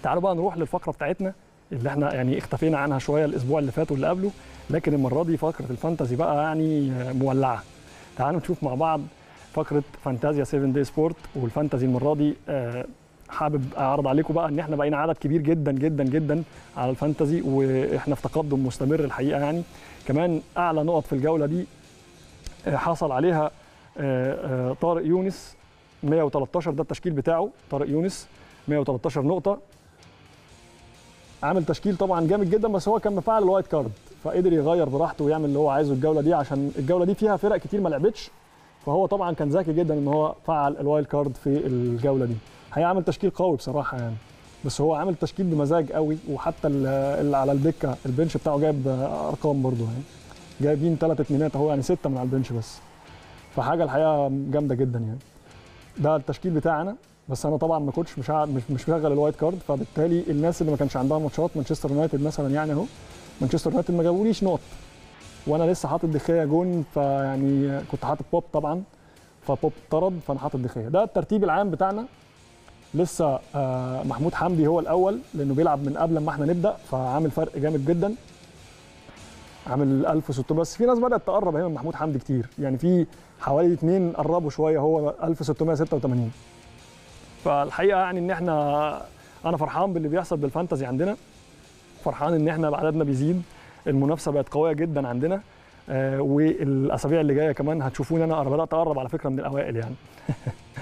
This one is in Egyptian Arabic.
تعالوا بقى نروح للفقره بتاعتنا اللي احنا يعني اختفينا عنها شويه الاسبوع اللي فات واللي قبله لكن المره دي فقره الفانتزي بقى يعني مولعه تعالوا نشوف مع بعض فقره فانتازيا 7 دي سبورت والفانتزي المره دي آه، حابب اعرض عليكم بقى ان احنا بقينا عدد كبير جدا جدا جدا على الفانتزي واحنا في تقدم مستمر الحقيقه يعني كمان اعلى نقط في الجوله دي آه، حصل عليها آه، آه، طارق يونس 113 ده التشكيل بتاعه طارق يونس 113 نقطه عامل تشكيل طبعا جامد جدا بس هو كان مفعل الوايت كارد فقدر يغير براحته ويعمل اللي هو عايزه الجوله دي عشان الجوله دي فيها فرق كتير ما لعبتش فهو طبعا كان ذكي جدا ان هو فعل الوايلد كارد في الجوله دي هيعمل تشكيل قوي بصراحه يعني بس هو عامل تشكيل بمزاج قوي وحتى ال- اللي على الدكه البنش بتاعه جايب ارقام برضه يعني جايبين ثلاث اتنينات اهو يعني سته من على البنش بس فحاجه الحقيقه جامده جدا يعني ده التشكيل بتاعنا بس انا طبعا ما كنتش مش عا- مش مش مشغل الوايت كارد فبالتالي الناس اللي ما كانش عندها ماتشات مانشستر يونايتد مثلا يعني اهو مانشستر يونايتد ما جابوليش نقط وانا لسه حاطط دخيا جون فيعني كنت حاطط بوب طبعا فبوب طرد فانا حاطط دخيا ده الترتيب العام بتاعنا لسه آه، محمود حمدي هو الاول لانه بيلعب من قبل ما احنا نبدا فعامل فرق جامد جدا عامل 1600 بس في ناس بدات تقرب هنا من محمود حمدي كتير يعني في حوالي اثنين قربوا شويه هو 1686 فالحقيقه يعني ان احنا انا فرحان باللي بيحصل بالفانتزي عندنا فرحان ان احنا عددنا بيزيد المنافسه بقت قويه جدا عندنا آه والاسابيع اللي جايه كمان هتشوفوني انا أنا بدات اقرب على فكره من الاوائل يعني